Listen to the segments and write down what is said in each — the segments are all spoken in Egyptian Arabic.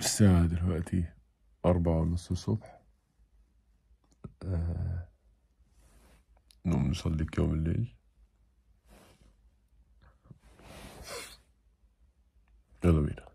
الساعة دلوقتي أربعة ونص الصبح آه، نقوم نصلي يوم الليل يلا بينا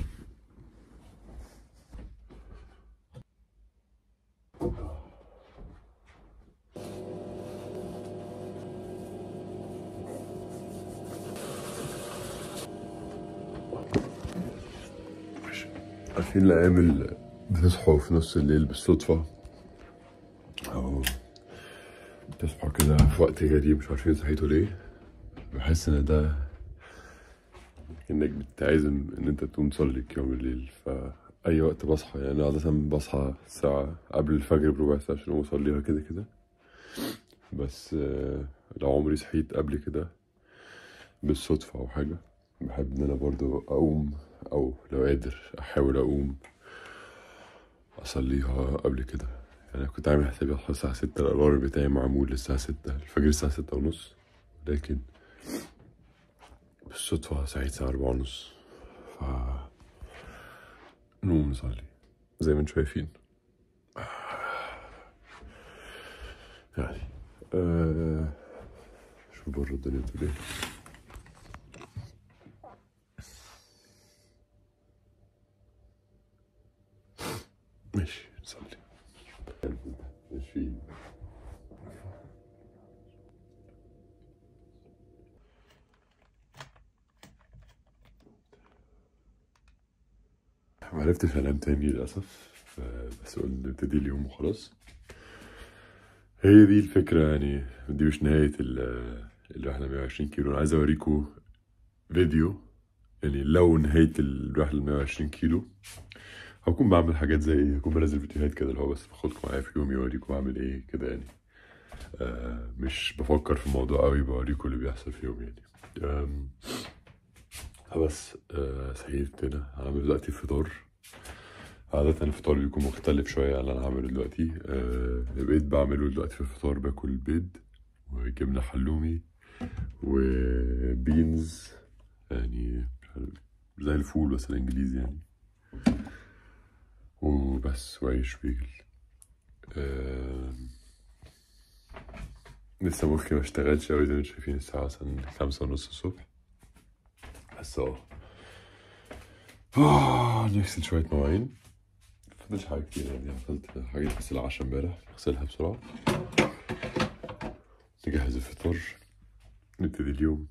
عارفين الأيام اللي بتصحوا في نص الليل بالصدفة أو تصحوا كده في وقت غريب مش عارفين صحيتوا ليه بحس إن ده إنك بتعزم إن أنت تقوم تصلي يوم الليل فأي وقت بصحى يعني أنا عادة بصحى ساعة قبل الفجر بربع ساعة عشان أقوم أصليها كده كده بس آه، لو عمري صحيت قبل كده بالصدفة أو حاجة بحب إن أنا برضو أقوم أو لو قادر أحاول أقوم أصليها قبل كده يعني أنا كنت عامل حسابي أصحى الساعة ستة الألارم بتاعي معمول للساعة ستة الفجر الساعة ستة ونص لكن بالصدفة صحيت الساعة أربعة ونص ف نقوم نصلي زي ما انتم شايفين يعني آه شوف بره الدنيا بتقول ايه ماشي نصلي ماشي معرفتش انام تاني للاسف ف- بس قلنا نبتدي اليوم وخلاص هي دي الفكرة يعني دي مش نهاية ال- الرحلة 120 كيلو أنا عايز أوريكم فيديو يعني لو نهاية الرحلة 120 كيلو هكون بعمل حاجات زي هكون بنزل فيديوهات كده اللي هو بس باخدكم معايا في يومي أوريكم بعمل إيه كده يعني آه مش بفكر في الموضوع قوي بوريكم اللي بيحصل في يومي يعني آم، بس آه صحيت هنا هعمل دلوقتي فطار عادة الفطار بيكون مختلف شوية عن اللي أنا هعمله دلوقتي آه بقيت بعمله دلوقتي في الفطار باكل بيض وجبنة حلومي وبينز يعني مش عارف، زي الفول بس الإنجليزي يعني وبس وعيش بيجل آه لسه مخي ما اشتغلش أوي زي ما انتم شايفين الساعة مثلا خمسة ونص الصبح بس اه آه، نغسل شوية مواعين مفضلش حاجة كتير يعني غسلت حاجات بس العشاء امبارح نغسلها بسرعة نجهز الفطار نبتدي اليوم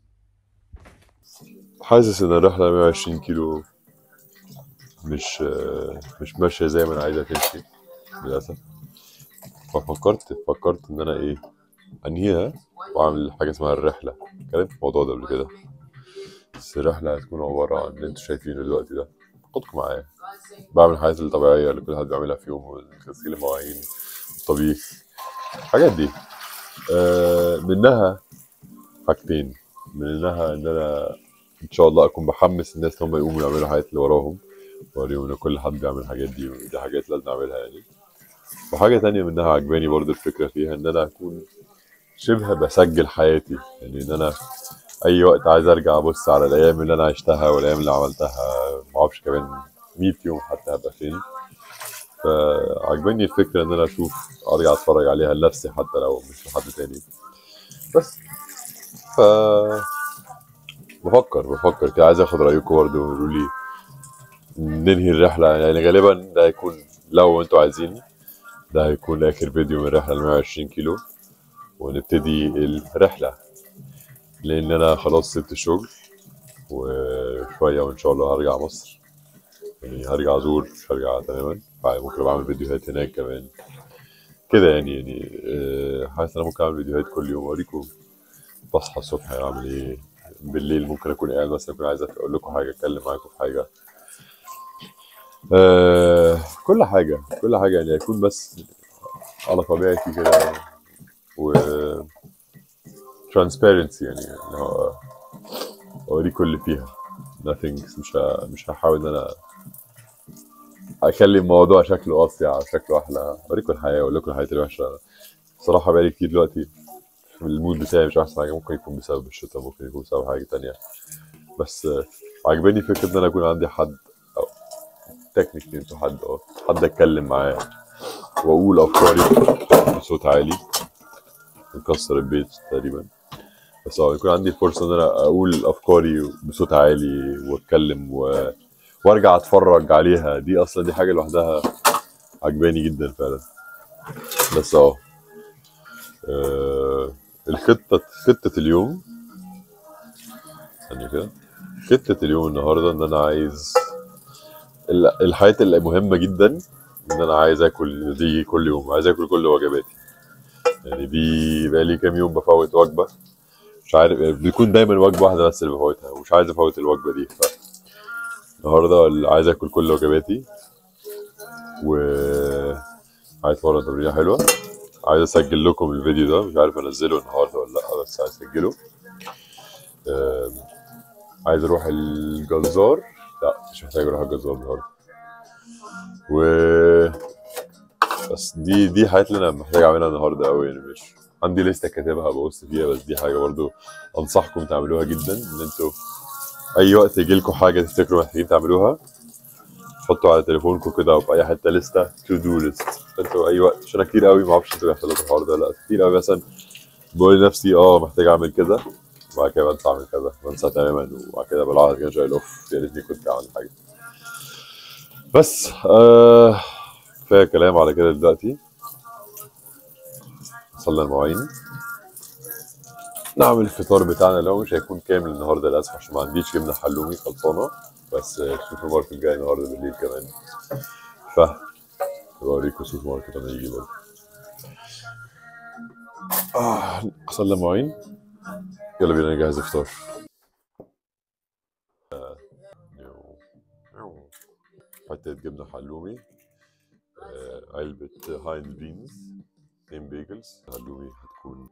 حاسس ان الرحلة 120 كيلو مش مش ماشية زي ما انا عايزها تمشي للأسف ففكرت فكرت ان انا ايه انهيها واعمل حاجة اسمها الرحلة اتكلمت في الموضوع ده قبل كده بس الرحلة هتكون عبارة عن اللي انتوا شايفينه دلوقتي ده خدكم معايا بعمل الحاجات الطبيعية اللي كل حد بيعملها في يومه غسيل المواعين الطبيخ الحاجات دي آه منها حاجتين منها ان انا ان شاء الله اكون بحمس الناس ان هم يقوموا يعملوا الحاجات اللي وراهم وأوريهم ان كل حد بيعمل الحاجات دي ودي حاجات لازم نعملها يعني وحاجة تانية منها عجباني برضو الفكرة فيها ان انا اكون شبه بسجل حياتي يعني ان انا اي وقت عايز ارجع ابص على الايام اللي انا عشتها والايام اللي عملتها معرفش كمان 100 يوم حتى هبقى فين فعجباني الفكرة ان انا اشوف ارجع اتفرج عليها لنفسي حتى لو مش لحد تاني بس ف بفكر بفكر كده عايز اخد رايكم برضه وقولوا لي ننهي الرحلة يعني غالبا ده هيكون لو انتوا عايزين ده هيكون اخر فيديو من الرحلة ال 120 كيلو ونبتدي الرحلة لان انا خلاص سبت الشغل وشوية وان شاء الله هرجع مصر يعني هرجع ازور مش هرجع تماما ممكن بعمل فيديوهات هناك كمان كده يعني يعني آه، حاسس ان انا ممكن اعمل فيديوهات كل يوم اوريكم بصحى الصبح اعمل ايه بالليل ممكن اكون قاعد مثلا اكون عايز اقول لكم حاجه اتكلم معاكم في حاجه آه كل حاجه كل حاجه يعني اكون بس على طبيعتي كده و transparency يعني اللي هو اوريكم اللي فيها nothing مش ه... مش هحاول ان انا اخلي الموضوع شكله اصيع شكله احلى اوريكم الحياه واقول لكم الحياه الوحشه صراحه بقالي كتير دلوقتي المود بتاعي مش احسن حاجه ممكن يكون بسبب الشتاء ممكن يكون بسبب حاجه تانية بس آه، عجباني فكره ان انا يكون عندي حد او تكنيكلي انتوا حد اه حد اتكلم معاه واقول افكاري بصوت عالي نكسر البيت تقريبا بس اه يكون عندي فرصه ان انا اقول افكاري بصوت عالي واتكلم و... وارجع اتفرج عليها دي اصلا دي حاجه لوحدها عجباني جدا فعلا بس اه آه، الخطه خطه اليوم ثانيه كده خطه اليوم النهارده ان انا عايز ال- الحاجات اللي مهمه جدا ان انا عايز اكل دي كل يوم عايز اكل كل وجباتي يعني دي بقالي كام يوم بفوت وجبه مش عارف بيكون دايما وجبه واحده بس اللي بفوتها ومش عايز افوت الوجبه دي ف النهارده اللي عايز اكل كل وجباتي و عايز اتمرن تمرينه حلوه عايز اسجل لكم الفيديو ده مش عارف انزله النهارده ولا لا بس عايز اسجله آم، عايز اروح الجزار لا مش محتاج اروح الجزار النهارده و بس دي دي حاجات اللي انا محتاج اعملها النهارده قوي يعني مش عندي لسته كاتبها ببص فيها بس دي حاجه برضو انصحكم تعملوها جدا ان انتوا اي وقت يجي لكم حاجه تفتكروا محتاجين تعملوها حطوا على تليفونكم كده او في اي حته لسته تو دو ليست انتوا اي وقت عشان أنا كتير قوي ما اعرفش انتوا بيحصل لكم الحوار ده لا كتير قوي مثلا بقول لنفسي اه محتاج اعمل كده وبعد كده بنسى اعمل كذا بنسى تماما وبعد كده بلعب كده شويه اوف يا ريتني كنت اعمل حاجه بس آه كفايه كلام على كده دلوقتي وصلنا المواعين نعمل الفطار بتاعنا لو مش هيكون كامل النهارده للاسف عشان ما عنديش جبنه حلومي خلصانه بس السوبر ماركت جاي النهارده بالليل كمان ف بوريكم السوبر ماركت لما يجي برضه آه وصلنا المواعين يلا بينا نجهز الفطار حتة جبنة حلومي آه، علبة هاينز بينز اتنين بيجلز حلومي هتكون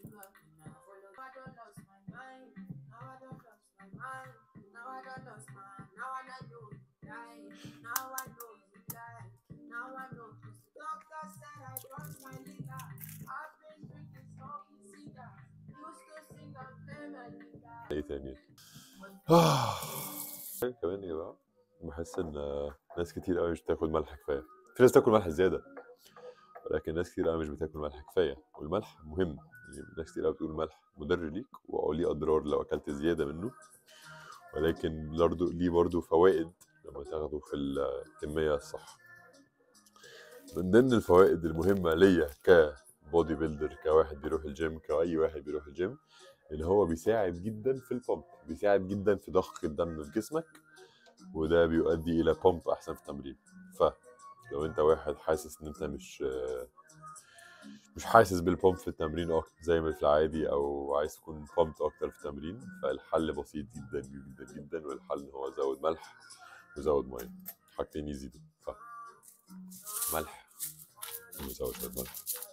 ايه تاني آه. كمان يا جماعة بحس ان آه، ناس كتير قوي مش بتاكل ملح كفايه في ناس بتاكل ملح زياده ولكن ناس كتير قوي مش بتاكل ملح كفايه والملح مهم يعني ناس كتير قوي بتقول الملح مضر ليك وليه اضرار لو اكلت زياده منه ولكن برضه ليه برضه فوائد لما تاخده في الكميه الصح من ضمن الفوائد المهمه ليا كبودي بيلدر كواحد بيروح الجيم كاي واحد بيروح الجيم ان هو بيساعد جدا في البامب بيساعد جدا في ضخ الدم في جسمك وده بيؤدي الى بامب احسن في التمرين فلو انت واحد حاسس ان انت مش مش حاسس بالبامب في التمرين اكتر زي ما في العادي او عايز تكون بامب اكتر في التمرين فالحل بسيط جدا جدا جدا والحل ان هو زود ملح وزود ميه حاجتين يزيدوا ف ملح نزود شويه ملح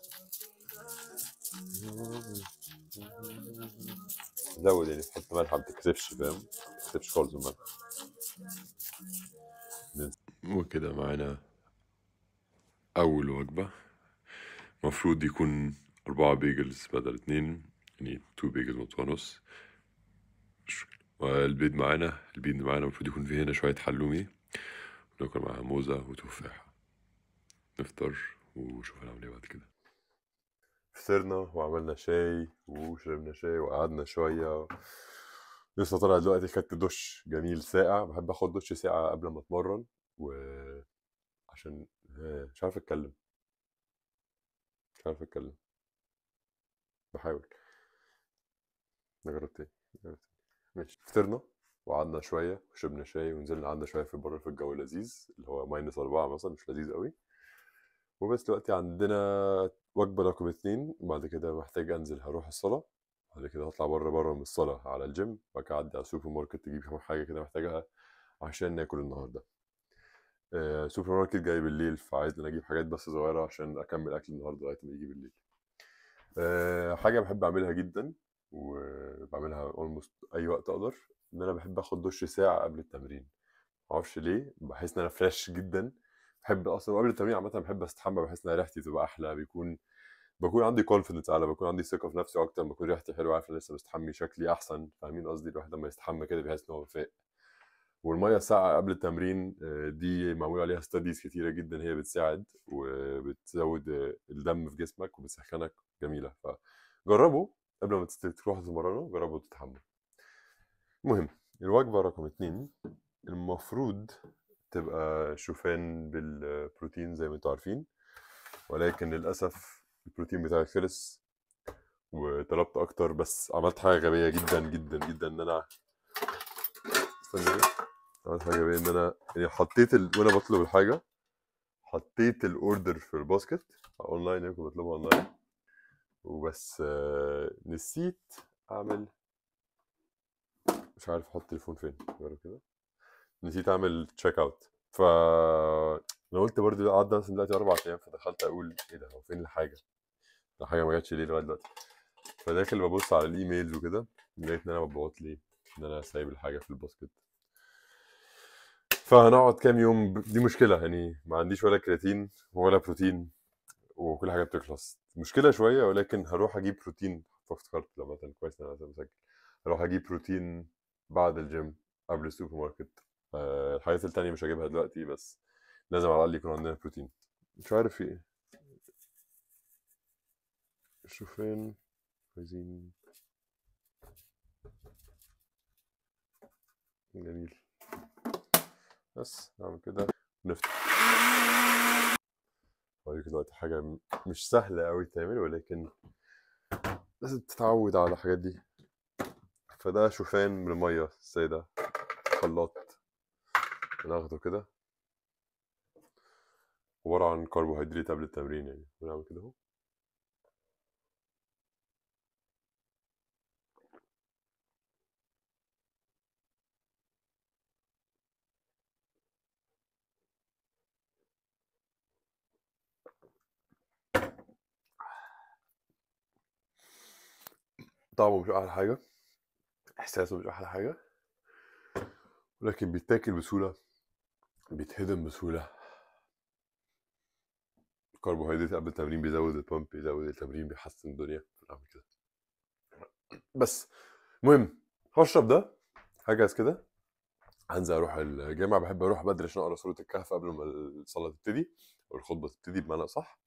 زود يعني تحط ملح ما بتكسفش فاهم ما بتكسفش خالص الملح وكده معانا أول وجبة المفروض يكون أربعة بيجلز بدل اتنين يعني تو بيجلز ونص ونص والبيض معانا البيض معانا المفروض يكون فيه هنا شوية حلومي وناكل معاها موزة وتفاح نفطر ونشوف هنعمل ايه بعد كده فطرنا وعملنا شاي وشربنا شاي وقعدنا شوية لسه طالع دلوقتي خدت دش جميل ساقع بحب اخد دش ساقع قبل ما اتمرن و عشان آه، مش عارف اتكلم مش عارف اتكلم بحاول نجرب تاني نجرب تاني ماشي فطرنا وقعدنا شوية وشربنا شاي ونزلنا قعدنا شوية في بره في الجو لذيذ اللي هو ماينس أربعة مثلا مش لذيذ قوي وبس دلوقتي عندنا وجبة رقم اتنين بعد كده محتاج أنزل هروح الصلاة بعد كده هطلع بره بره من الصلاة على الجيم بعد كده أعدي على السوبر ماركت تجيب كام حاجة كده محتاجها عشان ناكل النهاردة آه، سوبر ماركت جاي بالليل فعايز إن أنا أجيب حاجات بس صغيرة عشان أكمل أكل النهاردة لغاية ما يجي بالليل آه، حاجة بحب أعملها جدا وبعملها اولموست أي وقت أقدر إن أنا بحب آخد دش ساعة قبل التمرين معرفش ليه بحس إن أنا فريش جدا بحب أصلا قبل التمرين عامة بحب أستحمى بحس إن ريحتي تبقى أحلى بيكون بكون عندي كونفيدنس اعلى بكون عندي ثقه في نفسي اكتر بكون ريحتي حلوه عارف إن لسه مستحمي شكلي احسن فاهمين قصدي الواحد لما يستحمى كده بيحس ان هو فاق والميه الساقعه قبل التمرين آه، دي معمول عليها ستاديز كتيره جدا هي بتساعد وبتزود آه، الدم في جسمك وبتسخنك جميله فجربوا قبل ما تست- تروحوا تتمرنوا جربوا تتحملوا المهم الوجبه رقم اتنين المفروض تبقى شوفان بالبروتين زي ما انتوا عارفين ولكن للاسف البروتين بتاعي خلص وطلبت اكتر بس عملت حاجه غبيه جدا جدا جدا ان انا استنى إيه؟ عملت حاجه غبيه ان انا يعني حطيت ال... وانا بطلب الحاجه حطيت الاوردر في الباسكت اونلاين يعني كنت بطلبها اونلاين وبس آه، نسيت اعمل مش عارف احط التليفون فين جرب كده نسيت اعمل تشيك اوت ف انا قلت برضه عدى مثلا دلوقتي اربع ايام فدخلت اقول ايه ده هو فين الحاجه؟ الحاجه ما جاتش ليه لغايه دلوقتي فداخل ببص على الايميلز وكده لقيت ان انا مبعوت لي ان انا سايب الحاجه في الباسكت فهنقعد كام يوم ب- دي مشكله يعني ما عنديش ولا كرياتين ولا بروتين وكل حاجه بتخلص مشكله شويه ولكن هروح اجيب بروتين فافتكرت لما كان كويس ان انا لسه مسجل هروح اجيب بروتين بعد الجيم قبل السوبر ماركت آه، الحاجات التانية مش هجيبها دلوقتي بس لازم على الأقل يكون عندنا بروتين مش عارف في ايه شوفين عايزين جميل بس نعمل كده نفتح أوريك دلوقتي حاجة م- مش سهلة أوي تعمل ولكن لازم تتعود على الحاجات دي فده شوفان بالمية السادة خلاط بناخده كده عبارة عن كربوهيدرات قبل التمرين يعني بنعمل كده اهو طعمه مش أحلى حاجة إحساسه مش أحلى حاجة ولكن بيتاكل بسهولة بيتهضم بسهولة الكربوهيدرات قبل التمرين بيزود البامب بيزود التمرين بيحسن الدنيا بنعمل كده بس المهم هشرب ده هجهز كده هنزل اروح الجامعة بحب اروح بدري عشان اقرا سورة الكهف قبل ما الصلاة تبتدي او الخطبة تبتدي بمعنى صح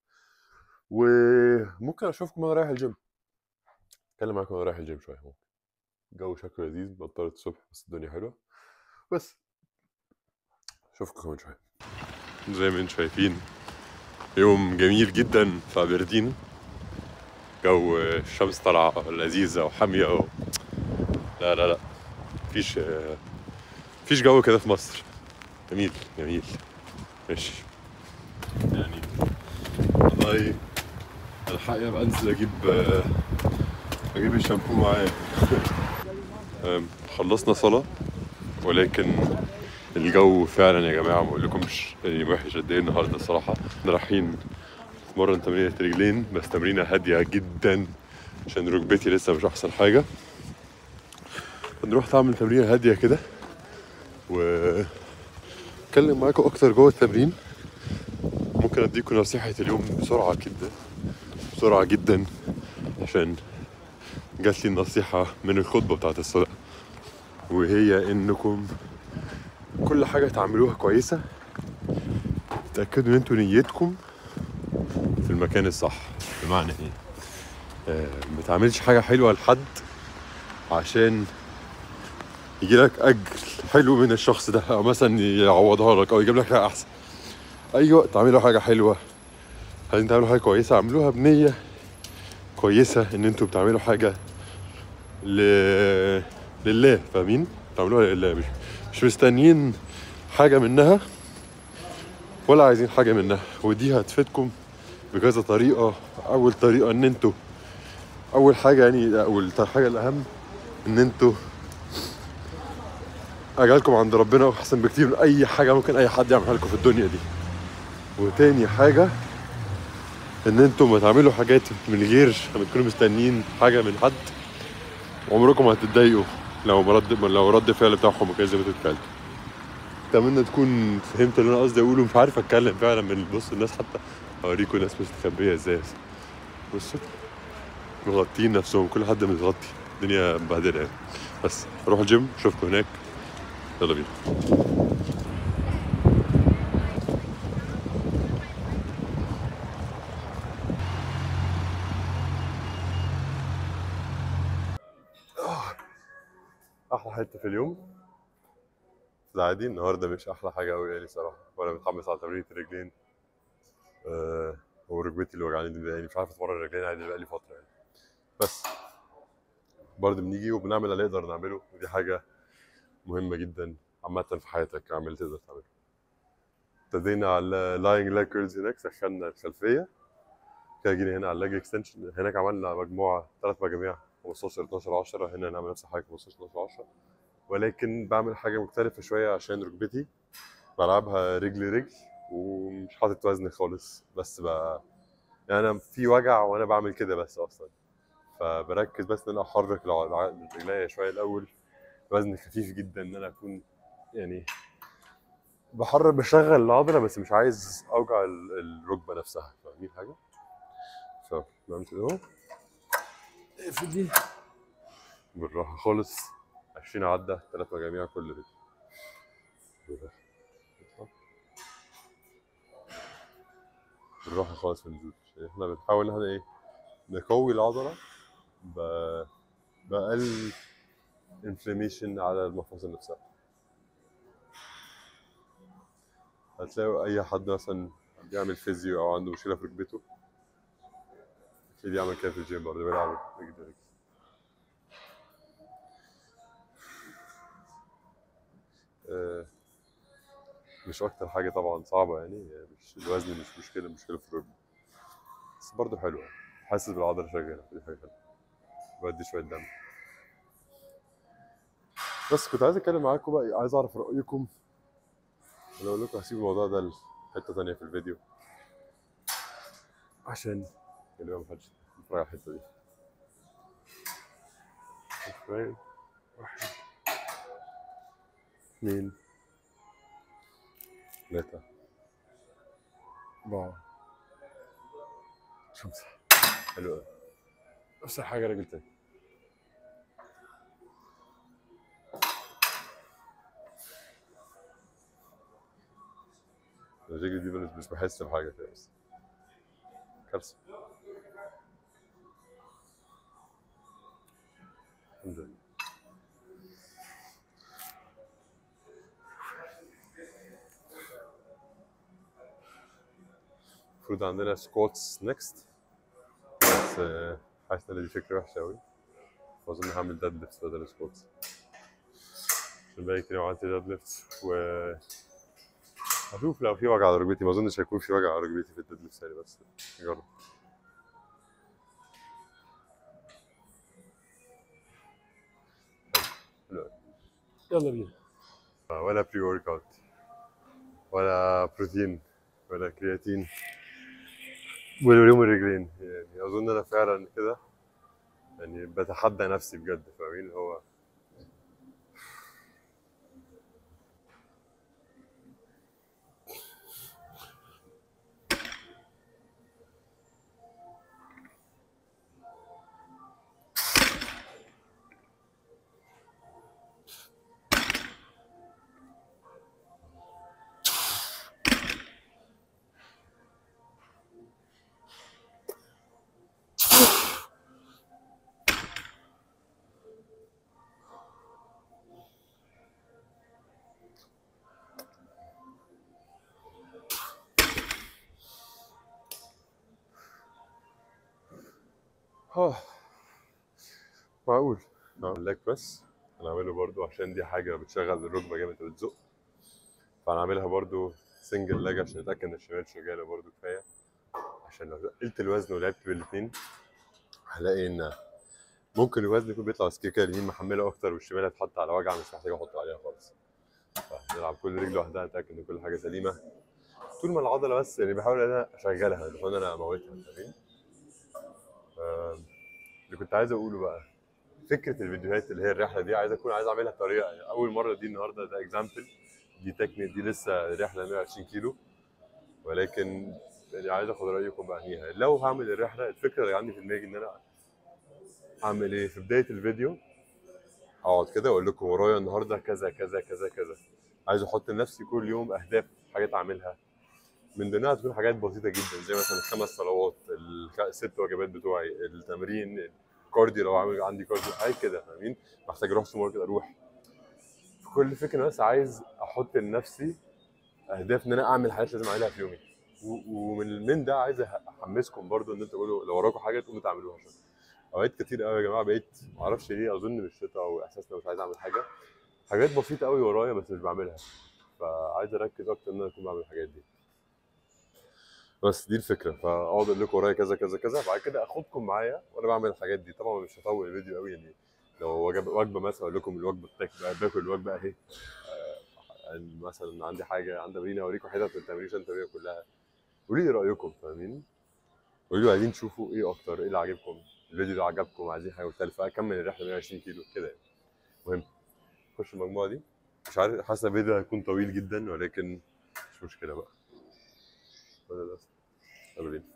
وممكن اشوفكم وانا رايح الجيم اتكلم معاكم وانا رايح الجيم شوية ممكن الجو شكله لذيذ بطلت الصبح بس الدنيا حلوة بس اشوفكم كمان شوية زي ما انتم شايفين يوم جميل جدا في ابردين جو الشمس طالعة لذيذة وحامية و... لا لا لا مفيش مفيش جو كده في مصر جميل جميل ماشي يعني والله الحق يبقى انزل اجيب اجيب الشامبو معايا أم، خلصنا صلاة ولكن الجو فعلا يا جماعة ما اقولكمش يعني وحش قد ايه النهارده الصراحة احنا رايحين نتمرن تمرينة رجلين بس تمرينة هادية جدا عشان ركبتي لسه مش أحسن حاجة نروح تعمل تمرينة هادية كده و اتكلم معاكم أكتر جوه التمرين ممكن أديكم نصيحة اليوم بسرعة كده بسرعة جدا عشان جات لي النصيحة من الخطبة بتاعت الصلاة وهي إنكم كل حاجة تعملوها كويسة تأكدوا إن انتوا نيتكم في المكان الصح بمعنى ايه آه، ما تعملش حاجه حلوه لحد عشان يجي لك اجر حلو من الشخص ده او مثلا يعوضها لك او يجيب لك حاجه احسن اي وقت تعملوا حاجه حلوه عايزين تعملوا حاجه كويسه اعملوها بنيه كويسه ان انتوا بتعملوا حاجه ل... لله فاهمين تعملوها لله مش مش مستنيين حاجه منها ولا عايزين حاجه منها ودي هتفيدكم بكذا طريقة أول طريقة إن أنتوا أول حاجة يعني أول حاجة الأهم إن أنتوا أجالكم عند ربنا أحسن بكتير من أي حاجة ممكن أي حد يعملها لكم في الدنيا دي وتاني حاجة إن أنتوا ما تعملوا حاجات من غير ما تكونوا مستنيين حاجة من حد عمركم ما هتتضايقوا لو رد لو رد الفعل بتاعهم ما كانش زي ما انتوا اتكلمتوا اتمنى تكون فهمت اللي انا قصدي اقوله مش عارف اتكلم فعلا من بص الناس حتى اوريكم ناس مستخبيه ازاي بصوا مغطين نفسهم كل حد متغطي الدنيا مبهدله يعني بس اروح الجيم اشوفكم هناك يلا بينا احلى حته في اليوم في العادي النهارده مش احلى حاجه قوي يعني صراحه وانا متحمس على تمرين الرجلين آه وركبتي اللي وجعاني دي يعني مش عارف اتمرن الرجلين عادي بقالي فتره يعني بس برضه بنيجي وبنعمل اللي نقدر نعمله ودي حاجه مهمه جدا عامه في حياتك اعمل اللي تقدر تعمله ابتدينا على لاينج لاج كيرلز هناك سخنا الخلفيه كده جينا هنا على اللاج اكستنشن هناك عملنا مجموعه ثلاث مجاميع 15 12 10 هنا نعمل نفس الحاجه 15 12 10 ولكن بعمل حاجه مختلفه شويه عشان ركبتي بلعبها رجل رجل ومش حاطط وزن خالص بس بقى يعني انا في وجع وانا بعمل كده بس اصلا فبركز بس ان انا احرك الع- رجليا شويه الاول وزن خفيف جدا ان انا اكون يعني بحرك بشغل العضله بس مش عايز اوجع ال- الركبه نفسها فاهمين حاجه؟ فبعمل كده اهو اقفل دي بالراحه خالص 20 عدة ثلاث مجاميع كل رجل بالراحة. بالراحة خالص في النزول عشان احنا بنحاول ان احنا ايه نقوي العضلة ب- بأقل انفلاميشن على المفاصل نفسها هتلاقوا أي حد مثلا بيعمل فيزيو أو عنده مشكلة في ركبته تلاقيه بيعمل كده في الجيم برضه بيلعب رجل رجل آه، مش اكتر حاجه طبعا صعبه يعني مش الوزن مش مشكله مشكله في الركبه بس برضه حلوه حاسس بالعضله شغاله دي حاجه حلوه بدي شويه دم بس كنت عايز اتكلم معاكم بقى عايز اعرف رايكم انا اقول لكم هسيب الموضوع ده لحته تانية في الفيديو عشان اللي ما محدش يتفرج على الحته دي شوية. واحد اثنين ثلاثة أربعة خمسة حلو أوي نفس الحاجة راجل تاني الرجل دي مش- مش بحس بحاجة فيها بس كارثة الحمد لله المفروض عندنا سكواتس نيكست بس آه، حاسس ان دي فكرة وحشة أوي فأظن هعمل ديد ليفتس بدل سكواتس عشان بقالي كتير ما عملتش ديد ليفتس و هشوف لو في وجع على ركبتي ما أظنش هيكون في وجع على ركبتي في الديد ليفتس يعني بس نجرب حلو أوي. يلا بينا ولا بري ورك اوت ولا بروتين ولا كرياتين ولا يوم الرجلين يعني اظن انا فعلا كده يعني بتحدى نفسي بجد فاهمين اللي هو آه. معقول اللاج بريس هنعمله برضو عشان دي حاجة بتشغل الركبة جامد وبتزق فهنعملها برضو سنجل لاج عشان نتأكد إن الشمال شغالة برضو كفاية عشان لو قلت الوزن ولعبت بالاتنين هلاقي إن ممكن الوزن يكون بيطلع بس كده كده اليمين محملة أكتر والشمال هتحط على وجع مش محتاج أحط عليها خالص فنلعب كل رجل لوحدها نتأكد إن كل حاجة سليمة طول ما العضلة بس يعني بحاول إن أنا أشغلها مش إن أنا أموتها فاهمين؟ آه، اللي كنت عايز أقوله بقى فكره الفيديوهات اللي هي الرحله دي عايز اكون عايز اعملها بطريقه يعني اول مره دي النهارده ده اكزامبل دي تكنيك دي لسه رحله 120 كيلو ولكن يعني عايز اخد رايكم بقى فيها لو هعمل الرحله الفكره اللي عندي في دماغي ان انا اعمل ايه في بدايه الفيديو اقعد كده واقول لكم ورايا النهارده كذا كذا كذا كذا عايز احط لنفسي كل يوم اهداف حاجات اعملها من ضمنها تكون حاجات بسيطه جدا زي مثلا الخمس صلوات الخ- الست وجبات بتوعي التمرين الكارديو لو عامل عندي كارديو حاجات كده فاهمين محتاج اروح سوبر ماركت اروح في كل فكره بس عايز احط لنفسي اهداف ان انا اعمل حاجات لازم اعملها في يومي و- ومن من ده عايز احمسكم برضو ان انتوا تقولوا لو وراكم حاجه تقوموا تعملوها عشان اوقات كتير قوي يا جماعه بقيت معرفش ليه اظن من الشتاء او احساس ان أنا مش عايز اعمل حاجه حاجات بسيطه قوي ورايا بس مش بعملها فعايز اركز اكتر ان انا اكون بعمل الحاجات دي بس دي الفكره فاقعد اقول لكم ورايا كذا كذا كذا بعد كده اخدكم معايا وانا بعمل الحاجات دي طبعا مش هطول الفيديو قوي يعني لو وجبه وجبه مثلا اقول لكم الوجبه بتاك باكل الوجبه اهي آه، يعني مثلا عندي حاجه عندي تمرين اوريكم حتت من التمرين عشان التمرين كلها قولوا لي رايكم فاهمين قولوا لي عايزين تشوفوا ايه اكتر ايه اللي عجبكم الفيديو ده عجبكم عايزين حاجه مختلفه اكمل الرحله 120 كيلو كده يعني. مهم خش المجموعه دي مش عارف حاسس إن الفيديو هيكون طويل جدا ولكن مش مشكله بقى ولا ده يلا بينا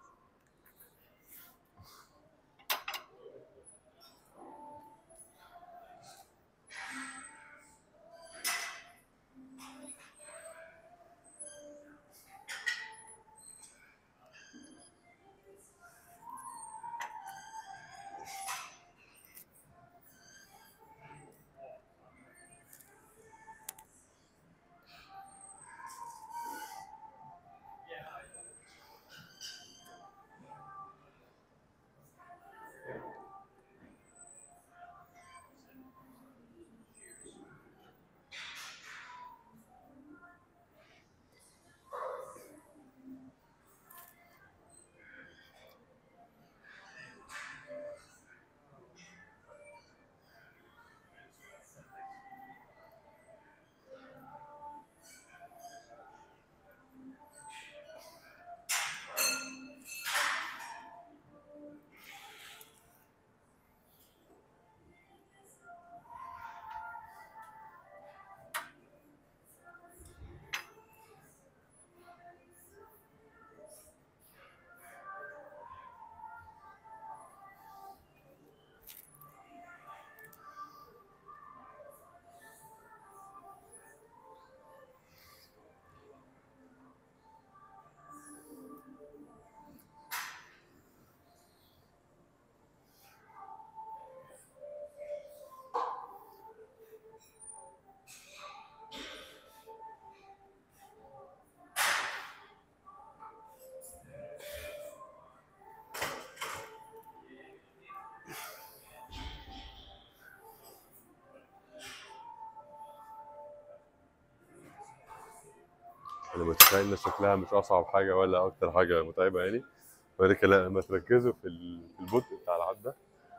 انا متخيل ان شكلها مش اصعب حاجه ولا اكتر حاجه متعبه يعني ولكن لا لما تركزوا في ال- في البطء بتاع العده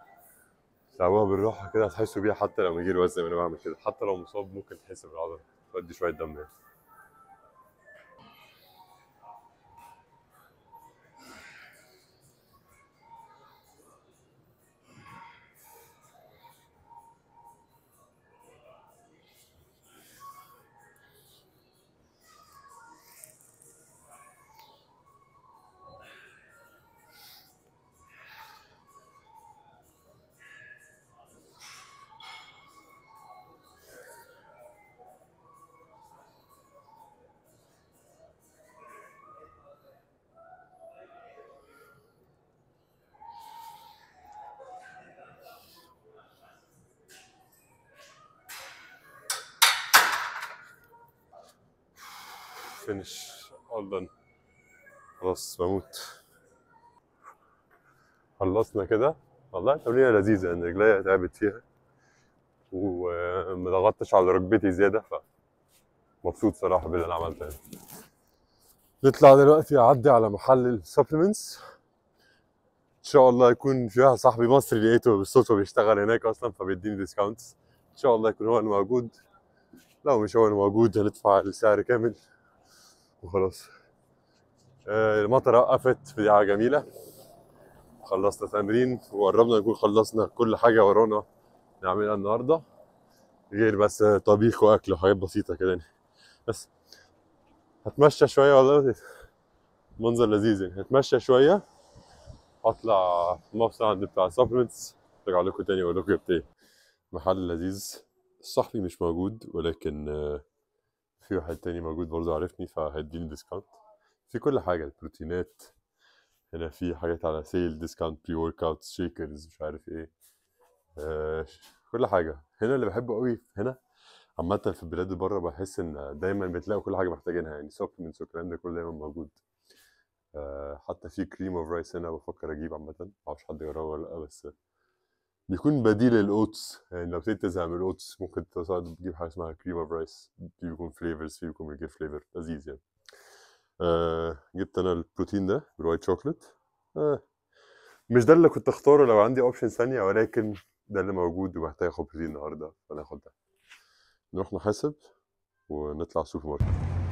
تلعبوها بالراحه كده هتحسوا بيها حتى لو من غير وزن انا بعمل كده حتى لو مصاب ممكن تحس بالعضله تودي شويه دم يعني فينش all done خلاص بموت خلصنا كده والله تمرينة لذيذة يعني رجليا تعبت فيها وما ضغطتش على ركبتي زيادة فمبسوط صراحة باللي أنا عملته يعني. نطلع دلوقتي أعدي على محل السبلمنتس إن شاء الله يكون في واحد صاحبي مصري لقيته بالصدفة بيشتغل هناك أصلا فبيديني ديسكاونتس إن شاء الله يكون هو اللي موجود لو مش هو اللي موجود هندفع السعر كامل وخلاص آه، المطر وقفت في حاجة جميلة خلصنا تمرين وقربنا نكون خلصنا كل حاجة ورانا نعملها النهاردة غير بس طبيخ وأكل وحاجات بسيطة كده يعني بس هتمشى شوية والله منظر لذيذ يعني هتمشى شوية هطلع مفصل عند بتاع السبلمنتس ارجع لكم تاني واقول لكم جبت ايه محل لذيذ صاحبي مش موجود ولكن آه، في واحد تاني موجود برضه عارفني فهيديني ديسكاونت في كل حاجة البروتينات هنا في حاجات على سيل ديسكاونت بري ورك اوت شيكرز مش عارف ايه آه، كل حاجة هنا اللي بحبه قوي هنا عامة في البلاد بره بحس ان دايما بتلاقوا كل حاجة محتاجينها يعني سبلمنتس والكلام ده كله دايما موجود آه، حتى في كريم اوف رايس هنا بفكر اجيب عامة معرفش حد جربه ولا لا بس بيكون بديل للاوتس يعني لو ابتديت تزهق من الاوتس ممكن تصعد تجيب حاجة اسمها كريم اوف رايس في بيكون فليفرز في بيكون من غير فليفر لذيذ يعني آه جبت انا البروتين ده بالوايت شوكليت آه مش ده اللي كنت اختاره لو عندي اوبشن ثانية ولكن ده اللي موجود ومحتاج اخد بروتين النهارده فناخد ده نروح نحاسب ونطلع السوبر ماركت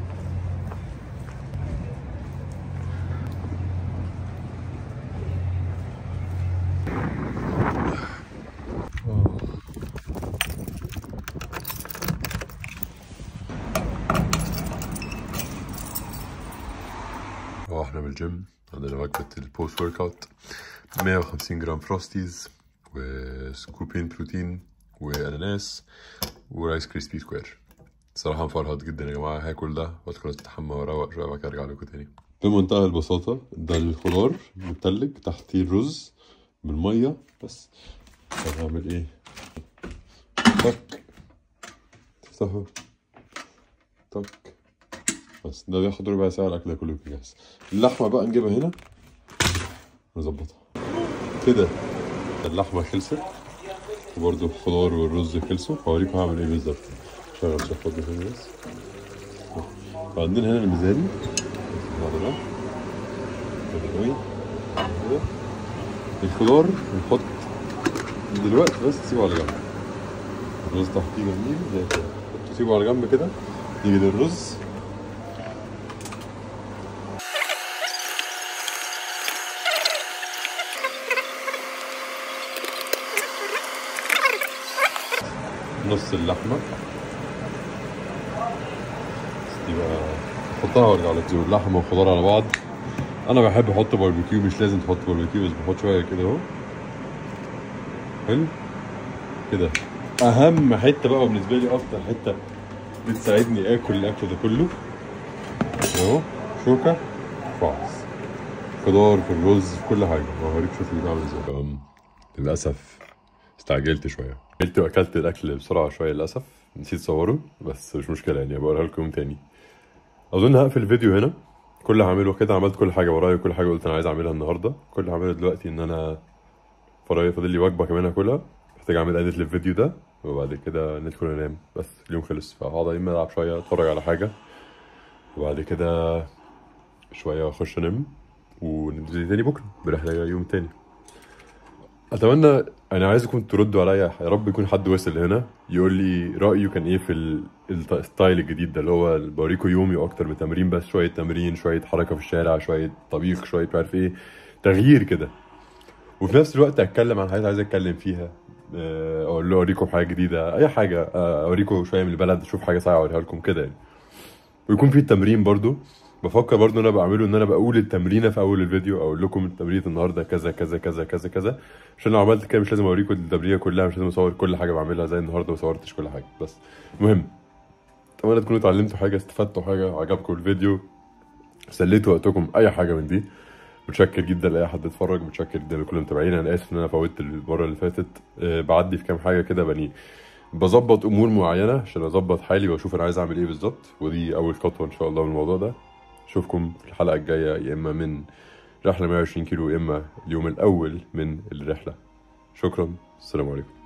اه احنا من الجيم عندنا وجبة البوست ورك اوت 150 جرام فروستيز وسكوبين بروتين واناناس ورايس كريسبي سكوير صراحة مفرهد جدا يا جماعة هاكل ده وادخل استحمى واروق شوية بعد كده ارجع لكم تاني بمنتهى البساطة ده الخضار متلج تحتيه الرز بالمية بس هنعمل ايه؟ طك تفتحه طك بس ده بياخد ربع ساعة الأكل ده كله يكون جاهز اللحمة بقى نجيبها هنا نظبطها كده اللحمة خلصت وبرده الخضار والرز خلصوا هوريكم هعمل ايه بالظبط شغل شفاط هنا بس وعندنا هنا الميزاني هذا ده كده قوي كده الخضار نحط دلوقتي بس تسيبه على جنب الرز تحتيه جميل زي كده تسيبه على جنب كده نيجي للرز نص اللحمة بس دي بقى احطها وارجع لك دول لحمة وخضار على بعض انا بحب احط باربيكيو مش لازم تحط باربيكيو بس بحط شوية كده اهو حلو كده اهم حتة بقى بالنسبة لي اكتر حتة بتساعدني اكل الاكل ده كله اهو شوكة فاص خضار في الرز في كل حاجة وهوريك شوف اللي بعمل ازاي أم، للأسف استعجلت شوية قلت واكلت الاكل بسرعة شوية للأسف نسيت اصوره بس مش مشكلة يعني بقولها لكم يوم تاني اظن هقفل الفيديو هنا كل اللي هعمله كده عملت كل حاجة ورايا كل حاجة قلت انا عايز اعملها النهاردة كل اللي هعمله دلوقتي ان انا ورايا فاضل لي وجبة كمان اكلها محتاج اعمل اديت للفيديو ده وبعد كده ندخل انام بس اليوم خلص فهقعد اما العب شوية اتفرج على حاجة وبعد كده شوية اخش انام ونبتدي تاني بكرة برحلة يوم تاني اتمنى انا عايزكم تردوا عليا يا رب يكون حد وصل هنا يقول لي رايه كان ايه في ال- الت- الستايل الجديد ده اللي هو بوريكم يومي اكتر بتمرين بس شويه تمرين شويه حركه في الشارع شويه طبيخ شويه مش عارف ايه تغيير كده وفي نفس الوقت اتكلم عن حاجات عايز اتكلم فيها آه، اقول له اوريكم حاجه جديده اي حاجه آه، اوريكم شويه من البلد اشوف حاجه ساعه اوريها لكم كده يعني ويكون في التمرين برضو بفكر برضو ان انا بعمله ان انا بقول التمرينه في اول الفيديو اقول لكم التمرين النهارده كذا كذا كذا كذا كذا عشان لو عملت كده مش لازم اوريكم التمرينه كلها مش لازم اصور كل حاجه بعملها زي النهارده ما صورتش كل حاجه بس المهم اتمنى تكونوا اتعلمتوا حاجه استفدتوا حاجه عجبكم الفيديو سليتوا وقتكم اي حاجه من دي متشكر جدا لاي حد اتفرج متشكر جدا لكل المتابعين انا اسف ان انا فوتت المره اللي فاتت أه بعدي في كام حاجه كده بني بظبط امور معينه عشان اظبط حالي واشوف انا عايز اعمل ايه بالظبط ودي اول خطوه ان شاء الله من الموضوع ده اشوفكم في الحلقه الجايه يا اما من رحله 120 كيلو يا اما اليوم الاول من الرحله شكرا السلام عليكم